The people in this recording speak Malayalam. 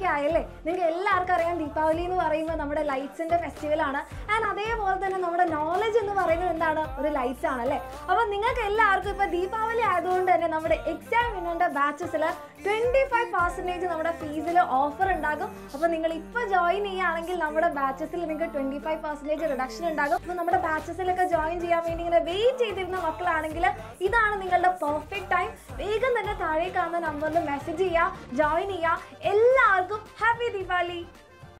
ആയല്ലേ നിങ്ങൾക്ക് എല്ലാവർക്കും അറിയാം ദീപാവലി എന്ന് പറയുമ്പോൾ നമ്മുടെ ലൈറ്റ്സിന്റെ ഫെസ്റ്റിവൽ ആണ് ആൻഡ് അതേപോലെ തന്നെ നമ്മുടെ നോളജ് എന്ന് പറയുന്നത് എന്താണ് ഒരു ലൈറ്റ്സ് ആണ് അല്ലേ അപ്പോൾ നിങ്ങൾക്ക് എല്ലാവർക്കും ഇപ്പോൾ ദീപാവലി ആയതുകൊണ്ട് തന്നെ നമ്മുടെ എക്സാം വിന്നറിന്റെ ബാച്ചസിൽ ട്വന്റി ഫൈവ് പെർസെൻറ്റേജ് നമ്മുടെ ഫീസിൽ ഓഫർ ഉണ്ടാകും അപ്പോൾ നിങ്ങൾ ഇപ്പോൾ ജോയിൻ ചെയ്യുകയാണെങ്കിൽ നമ്മുടെ ബാച്ചസിൽ നിങ്ങൾക്ക് ട്വന്റി ഫൈവ് പെർസെൻറ്റേജ് റിഡക്ഷൻ ഉണ്ടാകും അപ്പോൾ നമ്മുടെ ബാച്ചസിലൊക്കെ ജോയിൻ ചെയ്യാൻ വേണ്ടി ഇങ്ങനെ വെയിറ്റ് ചെയ്തിരുന്ന മക്കളാണെങ്കിൽ ഇതാണ് നിങ്ങളുടെ പെർഫെക്റ്റ് ടൈം വേഗം തന്നെ താഴെ കാണുന്ന നമ്പറിൽ മെസ്സേജ് ചെയ്യുക ജോയിൻ ചെയ്യുക എല്ലാവർക്കും ഹാപ്പി ദീപാവലി